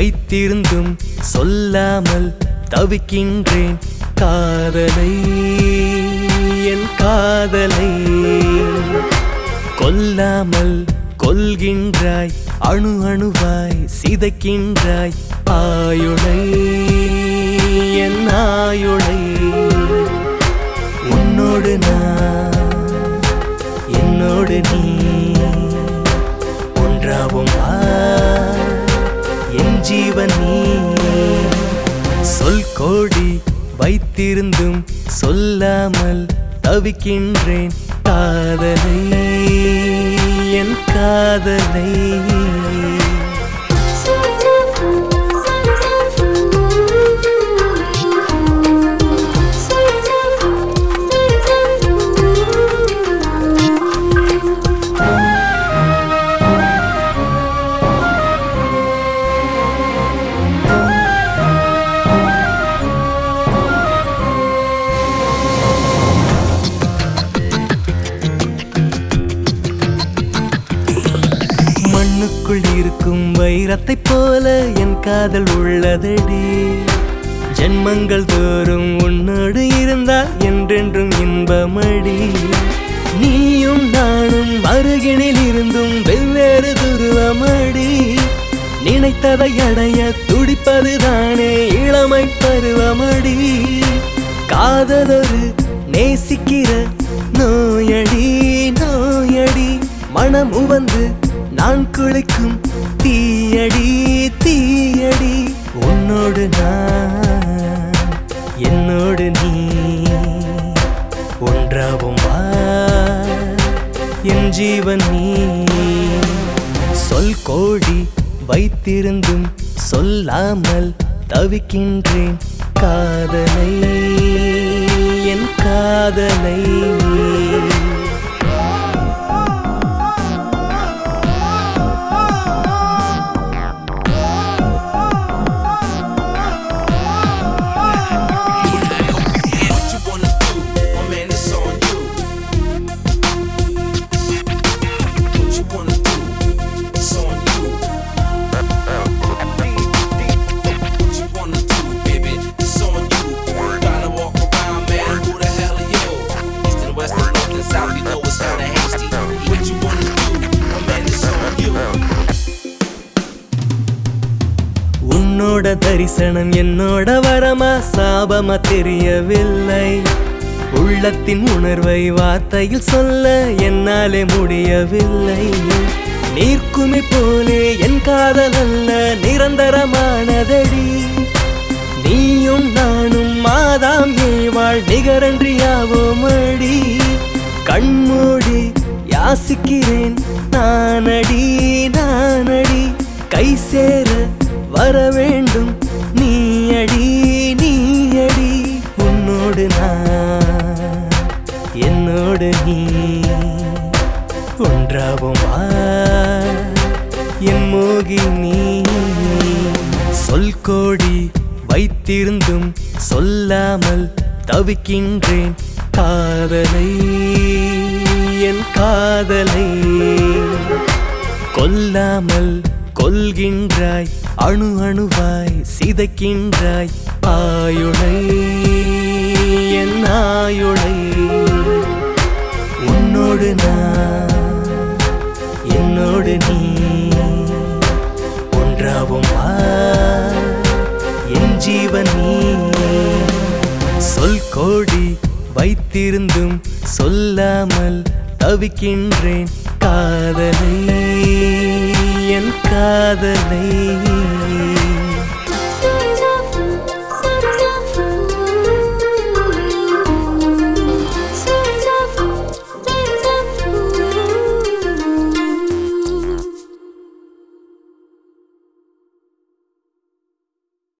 வைத்திருந்தும் சொல்லாமல் தவிக்கின்றேன் காதலை என் காதலை கொல்லாமல் கொல்கின்றாய் அணு அணுவாய் சிதைக்கின்றாய் ஆயுளை என் ஆயுளை உன்னோடு நான் என்னோடு நீ ஒன்றாவும் வா என் ஜீவன் நீ சொல் கோடி வைத்திருந்தும் சொல்லாமல் தவிக்கின்றேன் காதலை என் காதலை மண்ணுக்குள் இருக்கும் வைரத்தைப் போல என் காதல் உள்ளதடி ஜென்மங்கள் தோறும் உன்னோடு இருந்தால் என்றென்றும் இன்பமடி நீயும் நானும் அருகினில் இருந்தும் வெவ்வேறு துருவமடி நினைத்ததை அடைய துடிப்பதுதானே இளமை பருவமடி காதலொரு நேசிக்கிற நோயடி நோயடி மனம் உவந்து நான் குளிக்கும் தீயடி தீயடி உன்னோடு நான் என்னோடு நீ ஒன்றாவும் வா என் ஜீவன் நீ சொல் கோடி வைத்திருந்தும் சொல்லாமல் தவிக்கின்றேன் காதலை என் காதலை What you wanna do? My man, it's on you. What you wanna do? It's on you. What you wanna do, baby? It's on you. Gotta walk around, man. Who the hell are you? East and west and north and south, you know it's kinda hasty. What you wanna do? My man, it's on you. உன்னோட தரிசனம் என்னோட வரமா சாபமா தெரியவில்லை உள்ளத்தின் உணர்வை வார்த்தையில் சொல்ல என்னாலே முடியவில்லை நீர்க்குமி போலே என் காதல் அல்ல நிரந்தரமானதடி நீயும் நானும் மாதாம் ஏவாள் நிகரன்றியாவோமடி கண்மூடி யாசிக்கிறேன் நானடி நானடி கை சேர வர வேண்டும் நீ அடி நீ அடி உன்னோடு நான் என்னோடு நீ ஒன்றாவும் வா என் மோகினி சொல் கோடி வைத்திருந்தும் சொல்லாமல் தவிக்கின்றேன் காதலை என் காதலை கொல்லாமல் கொல்கின்றாய் அணு அணுவாய் சிதைக்கின்றாய் ஆயுளை என் ஆயுளை உன்னோடு நான் என்னோடு நீ ஒன்றாவும் வா என் ஜீவன் நீ சொல் கோடி வைத்திருந்தும் சொல்லாமல் தவிக்கின்றேன் காதலை என் காதலை